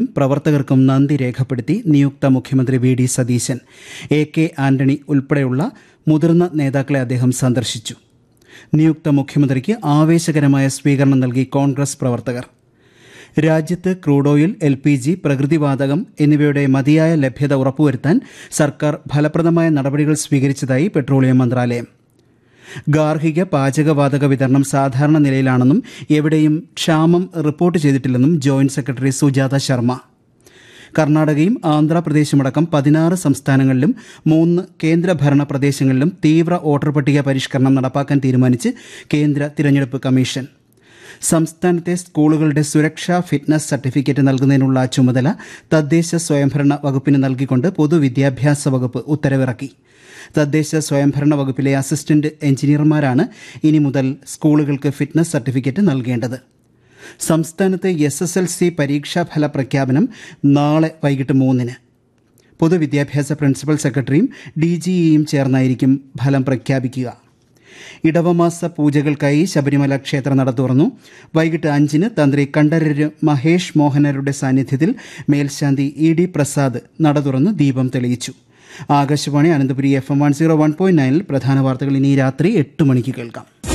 പ്രവർത്തകർക്കും നന്ദി രേഖപ്പെടുത്തി നിയുക്ത മുഖ്യമന്ത്രി V D Satheesan A K Antony ഉൾപ്പെടെയുള്ള മുതിർന്ന നേതാക്കളെ അദ്ദേഹം സന്ദർശിച്ചു നിയുക്ത മുഖ്യമന്ത്രിക്ക് ആവേശകരമായ സ്വീകരണം നൽകി കോൺഗ്രസ് പ്രവർത്തകർ രാജ്യത്ത് crude oil L P G പ്രകൃതിവാതകം എന്നിവയുടെ മതിയായ ലഭ്യത ഉറപ്പുവരുത്താൻ സർക്കാർ ഫലപ്രദമായ നടപടികൾ സ്വീകരിച്ചതായി പെട്രോളിയം മന്ത്രാലയം ഗാർഹിക പാചകവാതക വിതരണം സാധാരണ നിലയിലാണെന്നും എവിടെയും ക്ഷാമം റിപ്പോർട്ട് ചെയ്തിട്ടില്ലെന്നും ജോയിന്റ് സെക്രട്ടറി സുജാത ശർമ്മ കർണാടകയും ആന്ധ്രാപ്രദേശുമടക്കം പതിനാറ് സംസ്ഥാനങ്ങളിലും മൂന്ന് കേന്ദ്രഭരണ പ്രദേശങ്ങളിലും തീവ്ര വോട്ടർ പട്ടിക പരിഷ്കരണം നടപ്പാക്കാൻ തീരുമാനിച്ച് കേന്ദ്ര തിരഞ്ഞെടുപ്പ് കമ്മീഷൻ സംസ്ഥാനത്തെ സ്കൂളുകളുടെ സുരക്ഷാ ഫിറ്റ്നസ് സർട്ടിഫിക്കറ്റ് നൽകുന്നതിനുള്ള ചുമതല തദ്ദേശ സ്വയംഭരണ വകുപ്പിന് നൽകിക്കൊണ്ട് പൊതുവിദ്യാഭ്യാസ വകുപ്പ് ഉത്തരവിറക്കി തദ്ദേശ സ്വയംഭരണ വകുപ്പിലെ അസിസ്റ്റന്റ് എഞ്ചിനീയർമാരാണ് ഇനി മുതൽ സ്കൂളുകൾക്ക് ഫിറ്റ്നസ് സർട്ടിഫിക്കറ്റ് നൽകേണ്ടത് സംസ്ഥാനത്ത് എസ് എസ് എൽ സി പരീക്ഷാഫല പ്രഖ്യാപനം നാളെ വൈകിട്ട് മൂന്നിന് പൊതുവിദ്യാഭ്യാസ പ്രിൻസിപ്പൽ സെക്രട്ടറിയും ഡി ജിഇയും ചേർന്നായിരിക്കും ഫലം പ്രഖ്യാപിക്കുക ഇടവമാസ പൂജകൾക്കായി ശബരിമല ക്ഷേത്ര നട തുറന്നു വൈകിട്ട് അഞ്ചിന് തന്ത്രി കണ്ഠരര് മഹേഷ് മോഹനരുടെ സാന്നിധ്യത്തിൽ മേൽശാന്തി ഇ ഡി പ്രസാദ് നട തുറന്ന് ദീപം തെളിയിച്ചു Akashvani Ananthapuri F M one zero one point നയനിൽ പ്രധാന വാർത്തകൾ ഇനി രാത്രി എട്ട് മണിക്ക് കേൾക്കാം